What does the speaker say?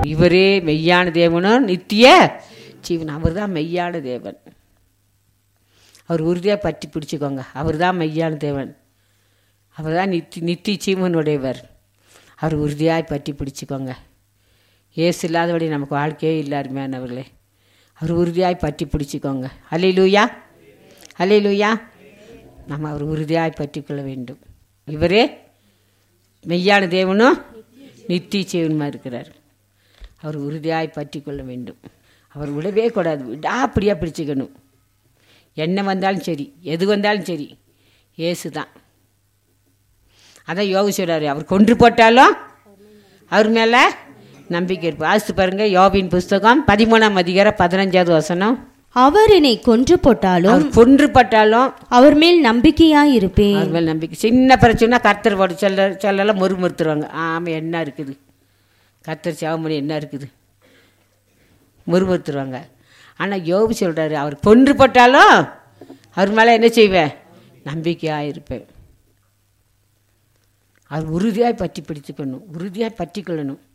இவரே மெய்யான தேவனும் நித்திய ஜீவன் அவர் தான் மெய்யான தேவன் அவர் உறுதியாக பற்றி பிடிச்சிக்கோங்க அவர் தான் மெய்யான தேவன் அவர் தான் நித்தி நித்தி ஜீவனுடையவர் அவர் உறுதியாய் பற்றி பிடிச்சிக்கோங்க ஏசு இல்லாதபடி நமக்கு வாழ்க்கையே இல்லை அருமையானவர்களே அவர் உறுதியாய் பற்றி பிடிச்சிக்கோங்க அலை லூயா அலை லூயா நம்ம அவர் உறுதியாய் பற்றி கொள்ள வேண்டும் இவரே மெய்யான தேவனும் நித்திய ஜீவனுமா இருக்கிறார் அவர் உறுதியாய் பற்றி கொள்ள வேண்டும் அவர் விடவே கூடாது விடாப்படியாக பிடிச்சிக்கணும் என்ன வந்தாலும் சரி எது வந்தாலும் சரி ஏசு தான் அதான் யோகு சொல்கிறாரு அவர் கொன்று போட்டாலும் அவர் மேலே நம்பிக்கை இருப்பு ஆசித்து பாருங்க யோபின் புஸ்தகம் பதிமூணாம் அதிகாரம் பதினஞ்சாவது வசனம் அவர் என்னை கொன்று போட்டாலும் அவர் கொன்று பட்டாலும் அவர் மேல் நம்பிக்கையாய் இருப்பேன் அவர் மேல் நம்பிக்கை சின்ன பிரச்சனை கர்த்தர் போட்டு சொல்ல சொல்லலாம் முறுமுறுத்துருவாங்க ஆமாம் என்ன இருக்குது கர்த்தர் சேவமணி என்ன இருக்குது முறுமுறுத்துருவாங்க ஆனால் யோபு சொல்கிறாரு அவர் கொன்று போட்டாலும் அவர் மேலே என்ன செய்வேன் நம்பிக்கையாக இருப்பேன் அவர் உறுதியாய் பற்றி பிடித்துக்கணும் உறுதியாய் பற்றி கொள்ளணும்